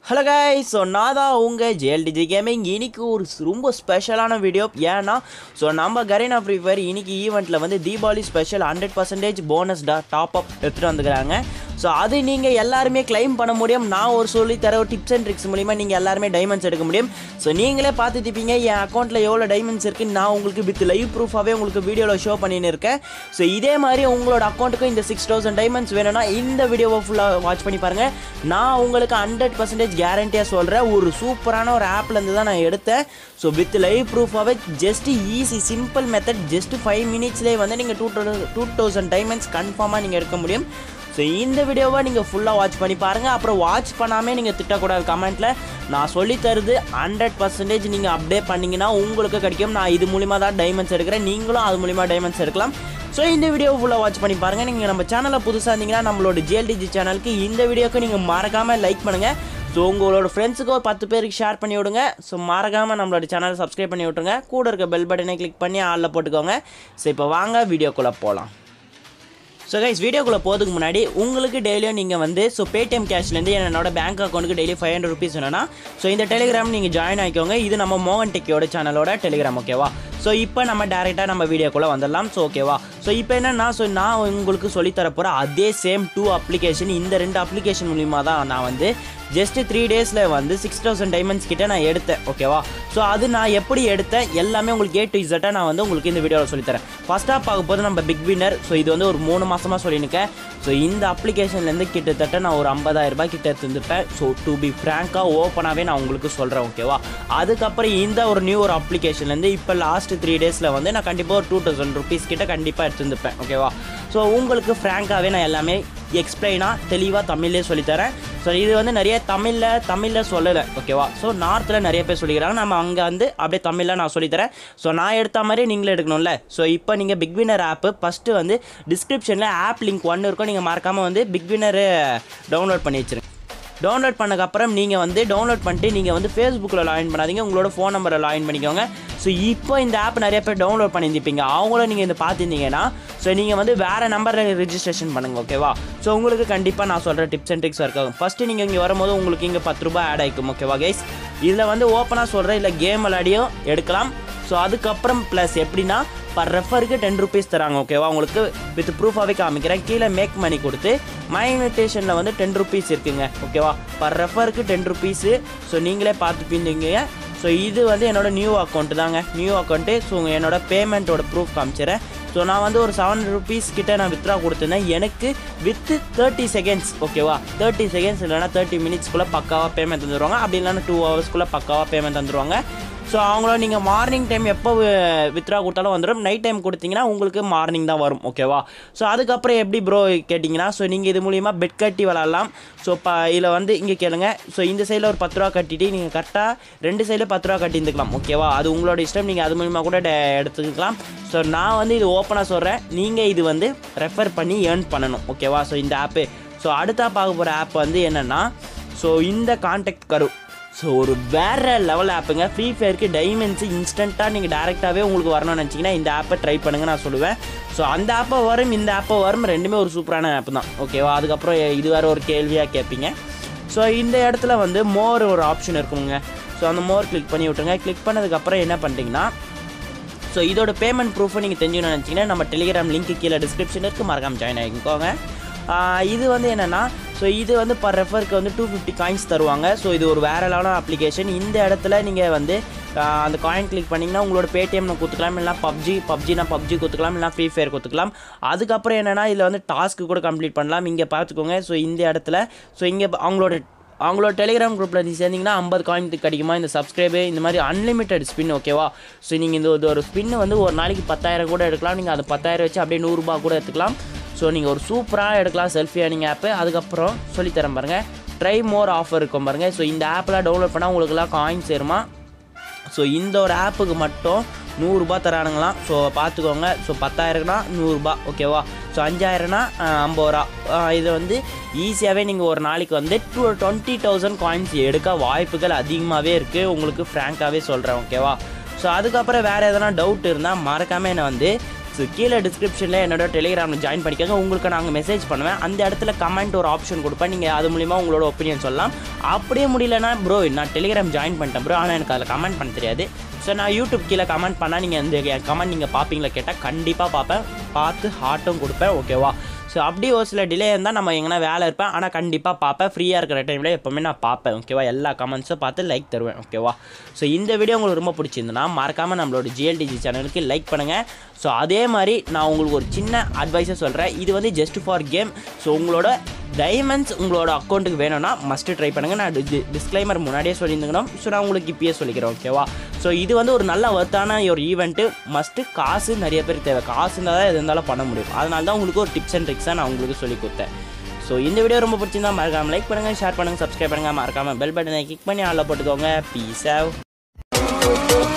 hello guys so நான் தான் உங்கள் ஜேஎல்டிஜி கேமிங் இன்னைக்கு ஒரு ஸ்- ரொம்ப ஸ்பெஷலான வீடியோ ஏன்னா ஸோ நம்ம கரீனா ஃப்ரீ ஃபயர் இன்னைக்கு ஈவெண்ட்டில் வந்து Deepavali special hundred percentage bonus டா டாப் அப் எடுத்துகிட்டு வந்துக்கிறாங்க ஸோ அது நீங்கள் எல்லாருமே claim பண்ண முடியும் நான் ஒரு சொல்லி தர ஒரு டிப்ஸ் அண்ட் ட்ரிக்ஸ் மூலிமா நீங்கள் எல்லாருமே டைமண்ட்ஸ் எடுக்க முடியும் ஸோ நீங்களே பார்த்துட்டிப்பீங்க என் அக்கௌண்ட்டில் எவ்வளோ டைமண்ட்ஸ் இருக்குன்னு நான் உங்களுக்கு வித் லைவ் ப்ரூஃபாகவே உங்களுக்கு வீடியோவில் ஷோ பண்ணின்னு இருக்கேன் ஸோ இதே மாதிரி உங்களோட அக்கௌண்ட்டுக்கு இந்த சிக்ஸ் தௌசண்ட் டைமண்ட்ஸ் வேணும்னா இந்த வீடியோவை ஃபுல்லாக வாட்ச் பண்ணி பாருங்கள் நான் உங்களுக்கு ஹண்ட்ரட் பர்சன்டேஜ் கேரண்டியாக சொல்கிறேன் ஒரு சூப்பரான ஒரு ஆப்லேருந்து தான் நான் எடுத்தேன் ஸோ வித் லைவ் ப்ரூஃபாகவே just easy simple method just five மினிட்ஸ்லேயே வந்து நீங்கள் டூ டூ தௌசண்ட் டைமண்ட்ஸ் கன்ஃபார்மாக நீங்கள் எடுக்க முடியும் ஸோ இந்த வீடியோவை நீங்கள் ஃபுல்லாக வாட்ச் பண்ணி பாருங்கள் அப்புறம் வாட்ச் பண்ணாமே நீங்கள் திட்டக்கூடாது கமெண்ட்டில் நான் சொல்லி தருது ஹண்ட்ரட் பர்சன்டேஜ் நீங்கள் அப்டேட் பண்ணீங்கன்னா உங்களுக்கு கிடைக்கும் நான் இது மூலிமா தான் டைமண்ட்ஸ் எடுக்கிறேன் நீங்களும் அது மூலிமா டைமண்ட்ஸ் எடுக்கலாம் ஸோ இந்த வீடியோ ஃபுல்லாக வாட்ச் பண்ணி பாருங்கள் நீங்கள் நம்ம சேனலில் புதுசாக இருந்தீங்கன்னா நம்மளோட ஜிஎல்டிஜி சேனலுக்கு இந்த வீடியோக்கு நீங்கள் மறக்காமல் லைக் பண்ணுங்கள் ஸோ உங்களோட ஃப்ரெண்ட்ஸுக்கு ஒரு பத்து பேருக்கு ஷேர் பண்ணி விடுங்க ஸோ மறக்காமல் நம்மளோட சேனலை சப்ஸ்கிரைப் பண்ணி விட்ருங்க கூட இருக்க பெல் பட்டனை கிளிக் பண்ணி ஆளில் போட்டுக்கோங்க ஸோ இப்போ வாங்க வீடியோக்குள்ளே போகலாம் ஸோ கைஸ் வீடியோக்குள்ளே போகிறதுக்கு முன்னாடி உங்களுக்கு டெய்லியும் நீங்கள் வந்து ஸோ பேடிஎம் கேஷ்லேருந்து என்னோட பேங்க் அக்கௌண்ட்டுக்கு டெய்லி ஃபைவ் ஹண்ட்ரட் ருபீஸ் வேணும்னா ஸோ இந்த டெலிகிராம் நீங்கள் ஜாயின் ஆகிக்கோங்க இது நம்ம மோகன் டெக்கியோட சேனலோட டெலிகிராம் ஓகேவா ஸோ இப்போ நம்ம டேரெக்டாக நம்ம வீடியோக்குள்ளே வந்துடலாம் ஸோ ஓகேவா ஸோ இப்போ என்னன்னா ஸோ நான் உங்களுக்கு சொல்லித்தர போகிற அதே சேம் டூ அப்ளிகேஷன் இந்த ரெண்டு அப்ளிகேஷன் மூலிமா தான் நான் வந்து ஜஸ்ட் த்ரீ டேஸில் வந்து சிக்ஸ் தௌசண்ட் டைமண்ட்ஸ் கிட்ட நான் எடுத்தேன் ஓகேவா ஸோ அது நான் எப்படி எடுத்தேன் எல்லாமே உங்களுக்கு ஏ டு இசட்டாக நான் வந்து உங்களுக்கு இந்த வீடியோவில் சொல்லித்தரேன் ஃபஸ்ட்டாக பார்க்க போது நம்ம பிக் வின்னர் ஸோ இது வந்து ஒரு மூணு மாசமா சொல்லியிருக்கேன் ஸோ இந்த அப்ளிகேஷன்லேருந்து கிட்டத்தட்ட நான் ஒரு 50000 ரூபாய் கிட்ட எடுத்துருப்பேன் ஸோ டு பி ஃப்ராங்காக ஓப்பனாகவே நான் உங்களுக்கு சொல்கிறேன் ஓகேவா அதுக்கப்புறம் இந்த ஒரு நியூ ஒரு அப்ளிகேஷன்லேருந்து இப்போ லாஸ்ட் த்ரீ டேஸில் வந்து நான் கண்டிப்பாக ஒரு டூ தௌசண்ட் ருபீஸ் கிட்ட கண்டிப்பாக எடுத்துருப்பேன் ஓகேவா ஸோ உங்களுக்கு ஃப்ராங்காகவே நான் எல்லாமே எக்ஸ்பிளைனாக தெளிவாக தமிழ்லேயே சொல்லித்தரேன் ஸோ இது வந்து நிறைய தமிழில் தமிழில் சொல்லலை ஓகேவா ஸோ நார்த்தில் நிறைய பேர் சொல்லிக்கிறாங்க நம்ம அங்கே வந்து அப்படியே தமிழில் நான் சொல்லித்தரேன் ஸோ நான் எடுத்த மாதிரி நீங்களும் எடுக்கணும்ல ஸோ இப்போ நீங்கள் பிக் வினர் ஆப்பு ஃபஸ்ட்டு வந்து டிஸ்கிரிப்ஷனில் ஆப் லிங்க் ஒன்று இருக்கும் நீங்கள் மறக்காமல் வந்து பிக் வினரு டவுன்லோட் பண்ணி வச்சிருங்க டவுன்லோட் பண்ணக்கப்புறம் நீங்கள் வந்து டவுன்லோட் பண்ணிட்டு நீங்கள் வந்து ஃபேஸ்புக்கில் லாகின் பண்ணாதீங்க உங்களோட ஃபோன் நம்பரை லாகின் பண்ணிக்கோங்க ஸோ இப்போ இந்த ஆப் நிறைய பேர் டவுன்லோட் பண்ணியிருப்பீங்க அவங்கள நீங்கள் இந்த பார்த்துருந்தீங்கன்னா ஸோ நீங்கள் வந்து வேறு நம்பரில் ரெஜிஸ்ட்ரேஷன் பண்ணுங்கள் ஓகேவா ஸோ உங்களுக்கு கண்டிப்பாக நான் சொல்கிற டிப்ஸ் அண்ட் ட்ரிக்ஸ் இருக்கும் ஃபஸ்ட்டு நீங்கள் இங்கே வரும்போது உங்களுக்கு இங்கே பத்து ரூபாய் ஆட் ஆகிக்கும் ஓகேவா கைஸ் இதில் வந்து ஓப்பனாக சொல்கிறேன் இல்லை கேம் விளையாடியும் எடுக்கலாம் ஸோ அதுக்கப்புறம் ப்ளஸ் எப்படின்னா பர் ரெஃபருக்கு டென் ருபீஸ் தராங்க ஓகேவா உங்களுக்கு வித் ப்ரூஃபாகவே காமிக்கிறேன் கீழே மேக் மணி கொடுத்து மைனிட்டேஷனில் வந்து டென் ருபீஸ் இருக்குங்க ஓகேவா பர் ரெஃபருக்கு டென் ருபீஸு ஸோ நீங்களே பார்த்துப்பீங்க ஸோ இது வந்து என்னோட நியூ அக்கௌண்ட் தாங்க நியூ அக்கௌண்ட்டு ஸோ என்னோட பேமெண்ட்டோட ப்ரூஃப் காமிச்சிடுறேன் ஸோ நான் வந்து ஒரு செவன் ருபீஸ் கிட்ட நான் வித்ரா கொடுத்துருந்தேன் எனக்கு வித்து தேர்ட்டி செகண்ட்ஸ் ஓகேவா தேர்ட்டி செகண்ட்ஸ் இல்லைனா தேர்ட்டி மினிட்ஸ்க்குள்ளே பக்காவாக பேமெண்ட் தந்துடுவாங்க அப்படி இல்லைனா டூ ஹவர்ஸ்க்குள்ளே பக்காவாக பேமெண்ட் தந்துடுவாங்க ஸோ அவங்கள நீங்கள் மார்னிங் டைம் எப்போ வித்ரா கொடுத்தாலும் வந்துடும் நைட் டைம் கொடுத்தீங்கன்னா உங்களுக்கு மார்னிங் தான் வரும் ஓகேவா ஸோ அதுக்கப்புறம் எப்படி ப்ரோ கேட்டிங்கன்னா ஸோ நீங்கள் இது மூலிமா பெட் கட்டி விளாட்லாம் ஸோ இப்போ இதில் வந்து இங்கே கேளுங்க ஸோ இந்த சைடில் ஒரு பத்து ரூபா கட்டிட்டு நீங்கள் கரெக்டாக ரெண்டு சைடில் பத்து ரூபா கட்டி இருந்துக்கலாம் ஓகேவா அது உங்களோட இஷ்டம் நீங்கள் அது மூலிமா கூட டே- எடுத்துக்கலாம் ஸோ நான் வந்து இது ஓப்பனாக சொல்கிறேன் நீங்கள் இது வந்து ரெஃபர் பண்ணி ஏர்ன் பண்ணணும் ஓகேவா ஸோ இந்த ஆப்பு ஸோ அடுத்தா பார்க்க போகிற ஆப் வந்து என்னென்னா ஸோ இந்த கான்டாக்ட் கரு ஸோ ஒரு வேற லெவல் ஆப்புங்க ஃப்ரீ ஃபயருக்கு டைமண்ட்ஸ் இன்ஸ்டண்ட்டாக நீங்கள் டேரெக்டாகவே உங்களுக்கு வரணும்னு நினச்சிங்கன்னா இந்த ஆப்பை ட்ரை பண்ணுங்க நான் சொல்லுவேன் ஸோ அந்த ஆப்பை வரும் இந்த ஆப்பை வரும் ரெண்டுமே ஒரு சூப்பரான ஆப் தான் ஓகேவா அதுக்கப்புறம் இது வேற ஒரு கேள்வியாக கேட்பீங்க ஸோ இந்த இடத்துல வந்து மோர் ஒரு ஆப்ஷன் இருக்குங்க ஸோ அந்த மோர் கிளிக் பண்ணி விட்டுருங்க கிளிக் பண்ணதுக்கப்புறம் என்ன பண்ணுறீங்கன்னா ஸோ இதோட பேமெண்ட் ப்ரூஃபை நீங்கள் தெரிஞ்சுக்கணும்னு நினச்சிங்கன்னா நம்ம டெலிகிராம் லிங்க் கீழே டிஸ்கிரிப்ஷன் இருக்குது மறக்காம ஜாயின் ஆகிக்கோங்க ஆஹ் இது வந்து என்னென்னா ஸோ இது வந்து பர் ரெஃபருக்கு வந்து டூ ஃபிஃப்டி காயின்ஸ் தருவாங்க ஸோ இது ஒரு வேற லெவலான அப்ளிகேஷன் இந்த இடத்துல நீங்கள் வந்து ஆஹ் அந்த காயின் கிளிக் பண்ணிங்கன்னா உங்களோட பேடிஎம்ல கொடுத்துக்கலாம் இல்லைனா பப்ஜி பப்ஜினா பப்ஜி கொடுத்துக்கலாம் இல்லைனா ஃப்ரீ ஃபயர் கொடுத்துக்கலாம் அதுக்கப்புறம் என்னென்னா இதில் வந்து டாஸ்க்கு கூட கம்ப்ளீட் பண்ணலாம் இங்கே பார்த்துக்கோங்க ஸோ இந்த இடத்துல ஸோ இங்கே அவங்களோட அவங்களோட டெலிகிராம் குரூப்பில் நீ சேர்ந்தீங்கன்னா ஐம்பது காயின் கிடைக்குமா இந்த சப்ஸ்கிரைபு இந்த மாதிரி அன்லிமிட்டெட் ஸ்பின் ஓகேவா ஸோ நீங்கள் இந்த இது ஒரு ஸ்பின் வந்து ஒரு நாளைக்கு பத்தாயிரம் கூட எடுக்கலாம் நீங்கள் அந்த பத்தாயிரம் வச்சு அப்படியே நூறுரூபா கூட எடுத்துக்கலாம் ஸோ நீங்கள் ஒரு சூப்பராக எடுக்கலாம் செல்ஃபி ஏர்னிங் ஆப்பு அதுக்கப்புறம் சொல்லித்தரேன் பாருங்கள் ட்ரை மோர் ஆஃபர் இருக்கும் பாருங்கள் ஸோ இந்த ஆப்பெலாம் டவுன்லோட் பண்ணால் உங்களுக்குலாம் காயின் சேருமா ஸோ இந்த ஒரு ஆப்புக்கு மட்டும் நூறுரூபா தரானுங்களாம் ஸோ பார்த்துக்கோங்க ஸோ பத்தாயிரம்னா நூறுரூபா ஓகேவா ஸோ அஞ்சாயிரம்னா அஹ், ஐம்பது ரூபா அஹ், இது வந்து ஈஸியாகவே நீங்கள் ஒரு நாளைக்கு வந்து டூ டுவெண்ட்டி தௌசண்ட் காயின்ஸ் எடுக்க வாய்ப்புகள் அதிகமாகவே இருக்குது உங்களுக்கு ஃப்ராங்காகவே சொல்கிறேன் ஓகேவா ஸோ அதுக்கப்புறம் வேறு எதனா டவுட் இருந்தால் மறக்காமல் என்னை வந்து ஸோ கீழே டிஸ்கிரிப்ஷனில் என்னோட டெலிகிராமில் ஜாயின் பண்ணிக்கோங்க உங்களுக்கு நாங்கள் மெசேஜ் பண்ணுவேன் அந்த இடத்துல கமெண்ட் ஒரு ஆப்ஷன் கொடுப்பேன் நீங்கள் அது மூலிமா உங்களோட ஒப்பீனியன் சொல்லலாம் அப்படியே முடியலனா ப்ரோ நான் டெலிகிராம் ஜாயின் பண்ணிட்டேன் ப்ரோ ஆனால் எனக்கு அதில் கமெண்ட் பண்ண தெரியாது ஸோ நான் யூடியூப் கீழே கமெண்ட் பண்ணால் நீங்கள் இந்த கமெண்ட் நீங்கள் பார்ப்பீங்களா கேட்டால் கண்டிப்பாக பார்ப்பேன் பார்த்து ஹார்ட்டும் கொடுப்பேன் ஓகேவா ஸோ அப்படி ஒரு சில டிலே இருந்தால் நம்ம எங்கன்னா வேலை இருப்பேன் ஆனால் கண்டிப்பாக பார்ப்பேன் ஃப்ரீயாக இருக்கிற டைமில் எப்போவுமே நான் பார்ப்பேன் ஓகேவா எல்லா கமெண்ட்ஸும் பார்த்து லைக் தருவேன் ஓகேவா ஸோ இந்த வீடியோ உங்களுக்கு ரொம்ப பிடிச்சிருந்துன்னா மறக்காமல் நம்மளோட ஜிஎல்டிஜி சேனலுக்கு லைக் பண்ணுங்கள் ஸோ அதே மாதிரி நான் உங்களுக்கு ஒரு சின்ன அட்வைஸை சொல்கிறேன் இது வந்து ஜஸ்ட் ஃபார் கேம் ஸோ உங்களோட டைமண்ட்ஸ் உங்களோட அக்கௌண்ட்டுக்கு வேணும்னா மஸ்ட்டு ட்ரை பண்ணுங்கள் நான் டிஸ்க்ளைமர் முன்னாடியே சொல்லியிருந்துக்கணும் ஸோ நான் உங்களுக்கு இப்பயே சொல்லிக்கிறேன் ஓகேவா ஸோ இது வந்து ஒரு நல்ல ஒர்த்தான ஒரு ஈவெண்ட்டு மஸ்ட்டு காசு நிறைய பேர் தேவை காசு இருந்தால் தான் எது இருந்தாலும் பண்ண முடியும் அதனால தான் உங்களுக்கு ஒரு டிப்ஸ் அண்ட் ட்ரிக்ஸாக நான் உங்களுக்கு சொல்லி கொடுத்தேன் ஸோ இந்த வீடியோ ரொம்ப பிடிச்சிருந்தா மறக்காமல் லைக் பண்ணுங்கள் ஷேர் பண்ணுங்கள் சப்ஸ்கிரைப் பண்ணுங்கள் மறக்காமல் பெல் பட்டனை கிளிக் பண்ணி ஆளில் போட்டுக்கோங்க பீஸ் ஆவ்